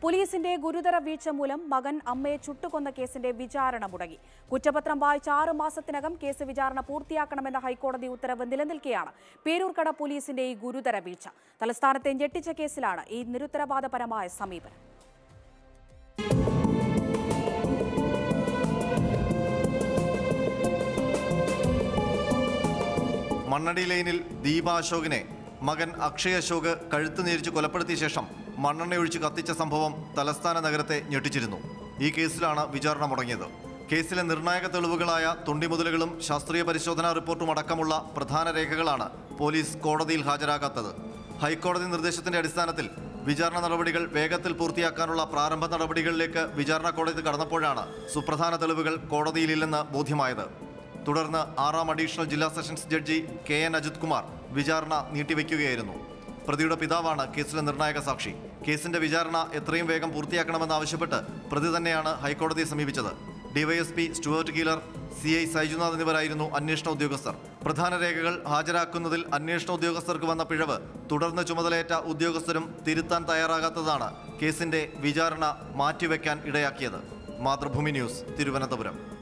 പോലീസിന്റെ ഗുരുതര വീഴ്ച മൂലം മകൻ അമ്മയെ ചുട്ടുകൊന്ന കേസിന്റെ വിചാരണ മുടങ്ങി കുറ്റപത്രം വായിച്ച ആറ് മാസത്തിനകം കേസ് വിചാരണ പൂർത്തിയാക്കണമെന്ന ഹൈക്കോടതി ഉത്തരവ് നിലനിൽക്കെയാണ് പേരൂർക്കട പോലീസിന്റെ ഈ ഗുരുതര വീഴ്ച തലസ്ഥാനത്തെ ഞെട്ടിച്ച കേസിലാണ് ഈ നിരുത്തരവാദപരമായ സമീപനം മണ്ണടി ലൈനിൽ ദീപ അശോകിനെ മകൻ അക്ഷയ് അശോക് കഴുത്ത് ഞെരിച്ച് കൊലപ്പെടുത്തിയ ശേഷം മണ്ണെണ്ണയൊഴിച്ച് കത്തിച്ച സംഭവം തലസ്ഥാന നഗരത്തെ ഞെട്ടിച്ചിരുന്നു ഈ കേസിലാണ് വിചാരണ മുടങ്ങിയത് കേസിലെ നിർണായക തെളിവുകളായ തൊണ്ടിമുതലുകളും ശാസ്ത്രീയ പരിശോധനാ റിപ്പോർട്ടും അടക്കമുള്ള പ്രധാന രേഖകളാണ് പോലീസ് കോടതിയിൽ ഹാജരാക്കാത്തത് ഹൈക്കോടതി നിർദ്ദേശത്തിന്റെ അടിസ്ഥാനത്തിൽ വിചാരണ നടപടികൾ വേഗത്തിൽ പൂർത്തിയാക്കാനുള്ള പ്രാരംഭ നടപടികളിലേക്ക് വിചാരണ കോടതി കടന്നപ്പോഴാണ് സുപ്രധാന തെളിവുകൾ കോടതിയിലില്ലെന്ന് ബോധ്യമായത് തുടർന്ന് ആറാം അഡീഷണൽ ജില്ലാ sessions judge K N Ajith Kumar വിചാരണ നീട്ടിവെക്കുകയായിരുന്നു പ്രതിയുടെ പിതാവാണ് കേസിലെ നിർണായക സാക്ഷി കേസിന്റെ വിചാരണ എത്രയും വേഗം പൂർത്തിയാക്കണമെന്നാവശ്യപ്പെട്ട് പ്രതി തന്നെയാണ് ഹൈക്കോടതിയെ സമീപിച്ചത് DYSP Stuart Keeler C I Saijunath എന്നിവരായിരുന്നു അന്വേഷണ ഉദ്യോഗസ്ഥർ പ്രധാന രേഖകൾ ഹാജരാക്കുന്നതിൽ അന്വേഷണ ഉദ്യോഗസ്ഥർക്ക് വന്ന പിഴവ് തുടർന്ന് ചുമതലയേറ്റ ഉദ്യോഗസ്ഥരും തിരുത്താൻ തയ്യാറാകാത്തതാണ് കേസിന്റെ വിചാരണ മാറ്റിവെക്കാൻ ഇടയാക്കിയത് മാതൃഭൂമി ന്യൂസ് തിരുവനന്തപുരം